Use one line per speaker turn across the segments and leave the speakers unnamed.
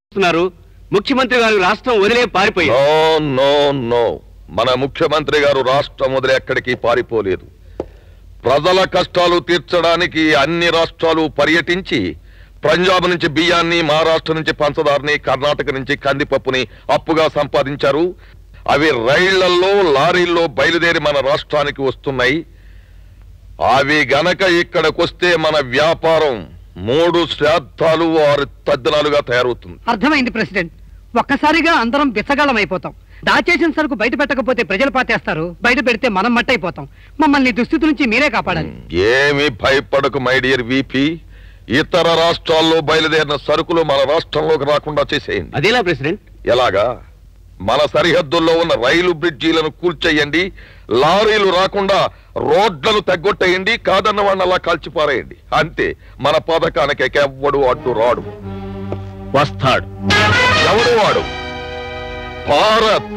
చేస్తున్నారు ముఖ్యమంత్రి గారు రాష్ట్రం వదిలే పారిపోయారు
నో నో నో మన ముఖ్యమంత్రి గారు రాష్ట్రం వదిలి ఎక్కడికి పారిపోలేదు ప్రజల కష్టాలు తీర్చడానికి అన్ని రాష్ట్రాలు పర్యటించి పంజాబ్ నుంచి బియ్యాన్ని మహారాష్ట్ర నుంచి పంచదారని కర్ణాటక నుంచి కందిపప్పుని అప్పుగా సంపాదించారు అవి రైళ్లలో లారీల్లో బయలుదేరి మన రాష్ట్రానికి వస్తున్నాయి అవి గనక ఇక్కడికొస్తే మన వ్యాపారం మూడు శ్రాద్ధాలు ఆరు తద్దనాలుగా తయారవుతుంది
అర్థమైంది ప్రెసిడెంట్ ఒక్కసారిగా అందరం బిచ్చగాళ్ళం అయిపోతాం దాచేసిన సరుకు బయట పెట్టకపోతే ప్రజలు పాతేస్తారు బయట పెడితే మనం మట్టయిపోతాం మమ్మల్ని దుస్థితి నుంచి మీరే కాపాడాలి
ఏమి భయపడకు మై డియర్ విపి ఇతర రాష్ట్రాల్లో బయలుదేరిన సరుకులు మన రాష్ట్రంలోకి రాకుండా చేసేయండి
అదేలా ప్రెసిడెంట్
ఎలాగా మన సరిహద్దుల్లో ఉన్న రైలు బ్రిడ్జీలను కూల్చేయండి లారీలు రాకుండా రోడ్లను తగ్గొట్టేయండి కాదన్న వాడిని అలా కాల్చిపారేయండి అంతే మన పథకానికి ఎవ్వడు అడ్డు రాడు
వస్తాడు
ఎవడు వాడు భారత్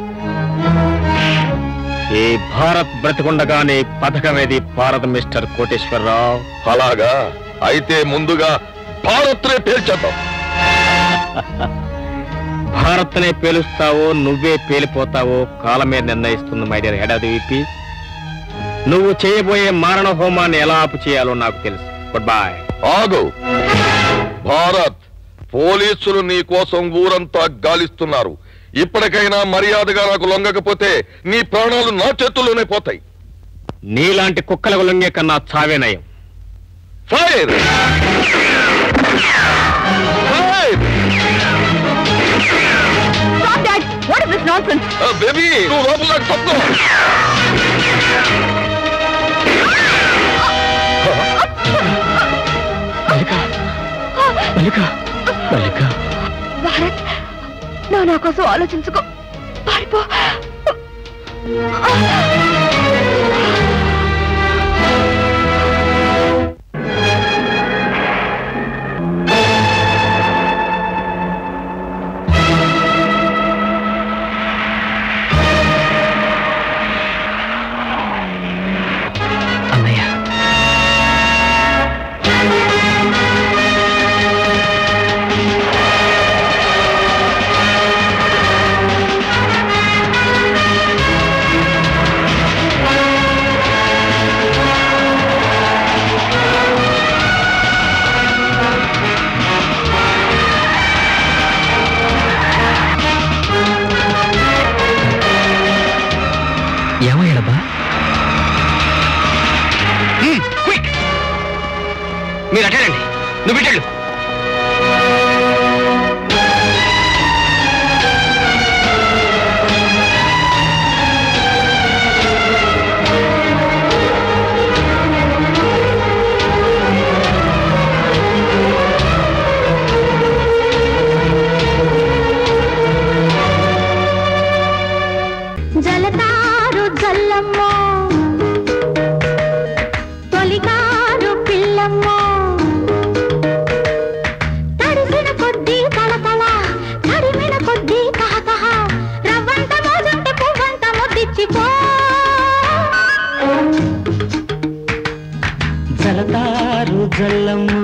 ఈ భారత్ బ్రతికుండగానే పథకమేది భారత్ మిస్టర్ కోటేశ్వరరావు
అలాగా అయితే ముందుగా భారత్నే పేల్చేద్దాం
భారత్ నే పేలుస్తావో నువ్వే పేలిపోతావో కాలమే నిర్ణయిస్తుంది my dear head of the VP నువ్వు చేయబోయే మారణ హోమాన్ని ఎలా ఆపు చేయాలో నాకు తెలుసు గుడ్ బాయ్
ఆగు భారత్ పోలీసులు నీ కోసం ఊరంతా గాలిస్తున్నారు ఇప్పటికైనా మర్యాదగా నాకు లొంగకపోతే నీ ప్రాణాలు నా చేతుల్లోనే పోతాయి
నీలాంటి కుక్కలకు లొంగే కన్నా చావే నయం
fire fire
Stop that! What is this nonsense?
Baby నువ్వు లోపల తప్పుకో
భారత్ నా నా కోసం ఆలోచించుకో పారిపో
అన్నయ్య ఏమయ్యాడబ్బా
క్విక్ మీరు అటేనండి నువ్వు బిడ్డలు
జలతారు జల్లమ్మ తొలికారు పిల్లమ్మ తడిసిన కొద్దీ తళతళ తడిమిన కొద్దీ కహకహ రవ్వంత మోజంటే పువ్వంత ముద్దిచ్చిపో
జలతారు జల్లమ్మ